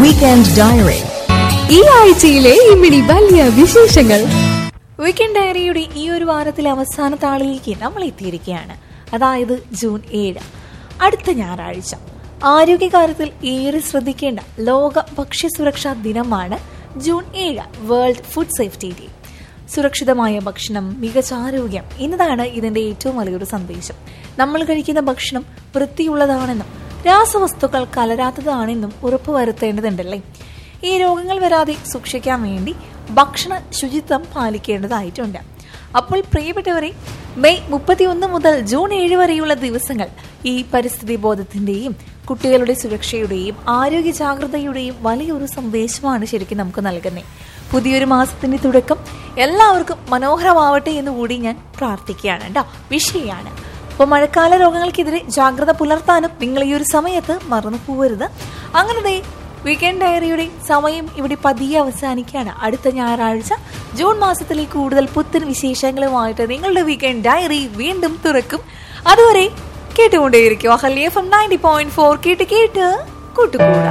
weekend diary ഈ ആഴ്ചയിലെ ഇമ്മിണി വലിയ വിശേഷങ്ങൾ വീക്കെൻഡ് ഡയറിയുടെ ഈ ഒരു വാരത്തിലെ അവസാന താളിലേക്ക് നമ്മൾ എത്തിയിരിക്കുകയാണ് അതായത് ജൂൺ ഏഴ് അടുത്ത ഞായറാഴ്ച ആരോഗ്യകാര്യത്തിൽ ഏറെ ശ്രദ്ധിക്കേണ്ട ലോക ഭക്ഷ്യസുരക്ഷാ ദിനമാണ് ജൂൺ ഏഴ് വേൾഡ് ഫുഡ് സേഫ്റ്റി ഡേ സുരക്ഷിതമായ ഭക്ഷണം മികച്ച ആരോഗ്യം എന്നതാണ് ഇതിന്റെ ഏറ്റവും വലിയൊരു സന്ദേശം നമ്മൾ കഴിക്കുന്ന ഭക്ഷണം വൃത്തിയുള്ളതാണെന്നും രാസവസ്തുക്കൾ കലരാത്തതാണെന്നും ഉറപ്പുവരുത്തേണ്ടതുണ്ടല്ലേ ഈ രോഗങ്ങൾ വരാതെ സൂക്ഷിക്കാൻ വേണ്ടി ഭക്ഷണ ശുചിത്വം പാലിക്കേണ്ടതായിട്ടുണ്ട് അപ്പോൾ പ്രിയപ്പെട്ടവരെ മെയ് മുപ്പത്തിയൊന്ന് മുതൽ ജൂൺ ഏഴ് വരെയുള്ള ദിവസങ്ങൾ ഈ പരിസ്ഥിതി ബോധത്തിന്റെയും കുട്ടികളുടെ സുരക്ഷയുടെയും ആരോഗ്യ ജാഗ്രതയുടെയും വലിയൊരു സന്ദേശമാണ് ശരിക്കും നമുക്ക് നൽകുന്നത് പുതിയൊരു മാസത്തിന്റെ തുടക്കം എല്ലാവർക്കും മനോഹരമാവട്ടെ എന്ന് കൂടി ഞാൻ പ്രാർത്ഥിക്കുകയാണ് കേട്ടോ വിഷയാണ് അപ്പോൾ മഴക്കാല രോഗങ്ങൾക്കെതിരെ ജാഗ്രത പുലർത്താനും നിങ്ങൾ ഈ ഒരു സമയത്ത് മറന്നു പോകരുത് അങ്ങനെ ദേ വീക്കെൻഡ് ഡയറിയുടെ സമയം ഇവിടെ പതിയെ അവസാനിക്കുകയാണ് അടുത്ത ഞായറാഴ്ച ജൂൺ മാസത്തിലെ കൂടുതൽ പുത്തൻ വിശേഷങ്ങളുമായിട്ട് നിങ്ങളുടെ വീക്കെൻഡ് ഡയറി വീണ്ടും തുറക്കും അതുവരെ കേട്ടുകൊണ്ടേയിരിക്കും Ahalya F M ninety point four കേട്ട് കേട്ട് കൂട്ടുകൂടാ